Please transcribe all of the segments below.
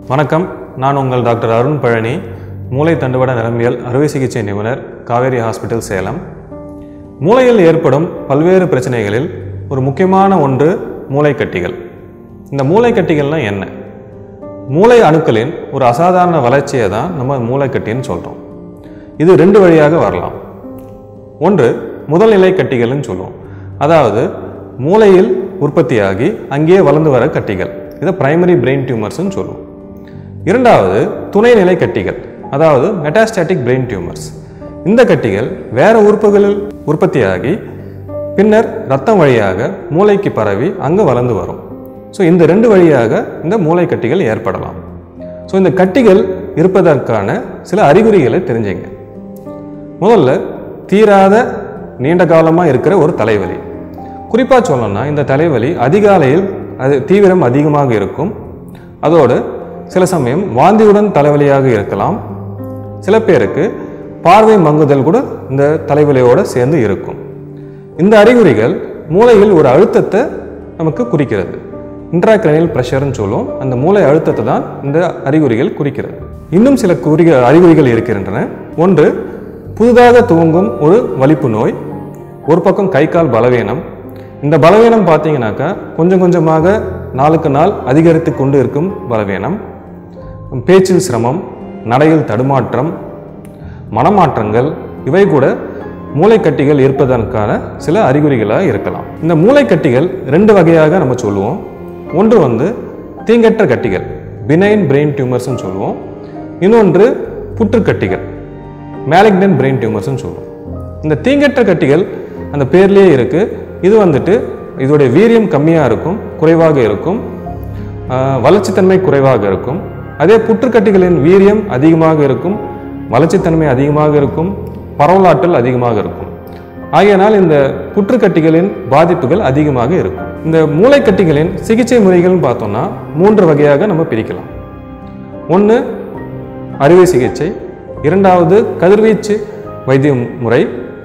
வணக்கம் நான் உங்கள் டாக்டர் அருண் பழனி மூளை தண்டுவட நரம்பியல் அறுவை சிகிச்சை நிபுணர் காவேரி ஹாஸ்பிட்டல் சேலம் மூளையில் ஏற்படும் பல்வேறு பிரச்சனைகளில் ஒரு முக்கியமான ஒன்று மூளைக்கட்டிகள் இந்த மூளைக்கட்டிகள்லாம் என்ன மூளை அணுக்களின் ஒரு அசாதாரண வளர்ச்சியை தான் நம்ம மூளைக்கட்டின்னு சொல்கிறோம் இது ரெண்டு வழியாக வரலாம் ஒன்று முதல்நிலை கட்டிகள்னு சொல்லுவோம் அதாவது மூளையில் உற்பத்தியாகி அங்கேயே வளர்ந்து வர கட்டிகள் இதை பிரைமரி பிரெயின் டியூமர்ஸ்னு சொல்லுவோம் இரண்டாவது துணைநிலை கட்டிகள் அதாவது மெட்டாஸ்டாட்டிக் பிரெயின் டியூமர்ஸ் இந்த கட்டிகள் வேற உறுப்புகளில் உற்பத்தியாகி பின்னர் ரத்தம் வழியாக மூளைக்கு பரவி அங்கே வளர்ந்து வரும் ஸோ இந்த ரெண்டு வழியாக இந்த மூளை கட்டிகள் ஏற்படலாம் ஸோ இந்த கட்டிகள் இருப்பதற்கான சில அறிகுறிகளை தெரிஞ்சுங்க முதல்ல தீராத நீண்ட காலமாக இருக்கிற ஒரு தலைவலி குறிப்பாக சொல்லணும்னா இந்த தலைவலி அதிகாலையில் அது தீவிரம் அதிகமாக இருக்கும் அதோடு சில சமயம் வாந்தியுடன் தலைவலியாக இருக்கலாம் சில பேருக்கு பார்வை மங்குதல் கூட இந்த தலைவலியோடு சேர்ந்து இருக்கும் இந்த அறிகுறிகள் மூளையில் ஒரு அழுத்தத்தை நமக்கு குறிக்கிறது இன்ட்ராக்ரனியல் ப்ரெஷர்னு சொல்லும் அந்த மூளை அழுத்தத்தை தான் இந்த அறிகுறிகள் குறிக்கிறது இன்னும் சில குறிக அறிகுறிகள் இருக்கின்றன ஒன்று புதிதாக துவங்கும் ஒரு வலிப்பு நோய் ஒரு பக்கம் கை கால் பலவீனம் இந்த பலவீனம் பார்த்தீங்கன்னாக்கா கொஞ்சம் கொஞ்சமாக நாளுக்கு நாள் அதிகரித்து கொண்டு இருக்கும் பலவீனம் பேச்சில் சிரமம் நடையில் தடுமாற்றம் மனமாற்றங்கள் இவை கூட மூளைக்கட்டிகள் இருப்பதற்கான சில அறிகுறிகளாக இருக்கலாம் இந்த மூளைக்கட்டிகள் ரெண்டு வகையாக நம்ம சொல்லுவோம் ஒன்று வந்து தீங்கற்ற கட்டிகள் பினைன் பிரெயின் டியூமர்ஸ்னு சொல்லுவோம் இன்னொன்று புற்றுக்கட்டிகள் மேலிக்னன் பிரெயின் டியூமர்ஸ்னு சொல்லுவோம் இந்த தீங்கற்ற கட்டிகள் அந்த பேர்லேயே இருக்கு இது வந்துட்டு இதோடைய வீரியம் கம்மியாக இருக்கும் குறைவாக இருக்கும் ஆஹ், வளர்ச்சித்தன்மை குறைவாக இருக்கும் அதே புற்றுக்கட்டிகளின் வீரியம் அதிகமாக இருக்கும் வளர்ச்சித்தன்மை அதிகமாக இருக்கும் பரவலாற்றல் அதிகமாக இருக்கும் ஆகையினால் இந்த புற்றுக்கட்டிகளின் பாதிப்புகள் அதிகமாக இருக்கும் இந்த மூளைக்கட்டிகளின் சிகிச்சை முறைகள்னு பார்த்தோம்னா மூன்று வகையாக நம்ம பிரிக்கலாம் ஒன்று அறுவை சிகிச்சை இரண்டாவது கதிர்வீச்சு வைத்திய முறை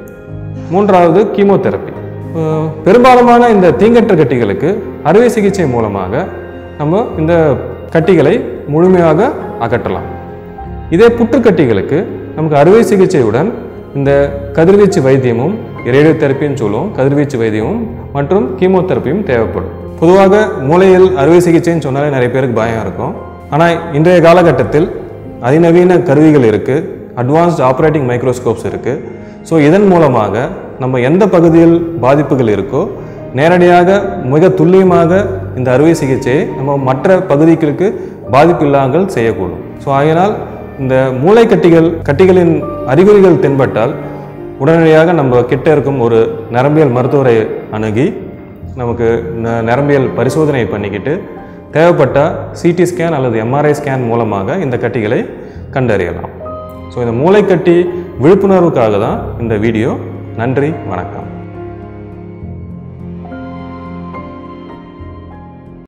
மூன்றாவது கீமோதெரப்பி அஹ் பெரும்பாலுமான இந்த தீங்கற்ற கட்டிகளுக்கு அறுவை சிகிச்சை மூலமாக நம்ம இந்த கட்டிகளை முழுமையாக அகற்றலாம் இதே புற்றுக்கட்டிகளுக்கு நமக்கு அறுவை சிகிச்சையுடன் இந்த கதிர்வீச்சு வைத்தியமும் ரேடியோ தெரப்பின்னு சொல்லுவோம் கதிர்வீச்சு வைத்தியமும் மற்றும் கீமோதெரப்பியும் தேவைப்படும் பொதுவாக மூளையில் அறுவை சிகிச்சைன்னு சொன்னாலே நிறைய பேருக்கு பயம் இருக்கும் ஆனால் இன்றைய காலகட்டத்தில் அதிநவீன கருவிகள் இருக்குது அட்வான்ஸ்ட் ஆப்ரேட்டிங் மைக்ரோஸ்கோப்ஸ் இருக்குது ஸோ இதன் மூலமாக நம்ம எந்த பகுதியில் பாதிப்புகள் இருக்கோ நேரடியாக மிக துல்லியமாக இந்த அறுவை சிகிச்சையை நம்ம மற்ற பகுதிகளுக்கு பாதிப்பு இல்லாமல் செய்யக்கூடும் ஸோ ஆகையினால் இந்த மூளை கட்டிகள் கட்டிகளின் அறிகுறிகள் தென்பட்டால் உடனடியாக நம்ம கிட்ட இருக்கும் ஒரு நரம்பியல் மருத்துவரை அணுகி நமக்கு ந- நரம்பியல் பரிசோதனை பண்ணிக்கிட்டு தேவைப்பட்டால் சிடி ஸ்கேன் அல்லது எம்ஆர்ஐ ஸ்கேன் மூலமாக இந்த கட்டிகளை கண்டறியலாம் ஸோ இந்த மூளைக்கட்டி விழிப்புணர்வுக்காக தான் இந்த வீடியோ நன்றி வணக்கம்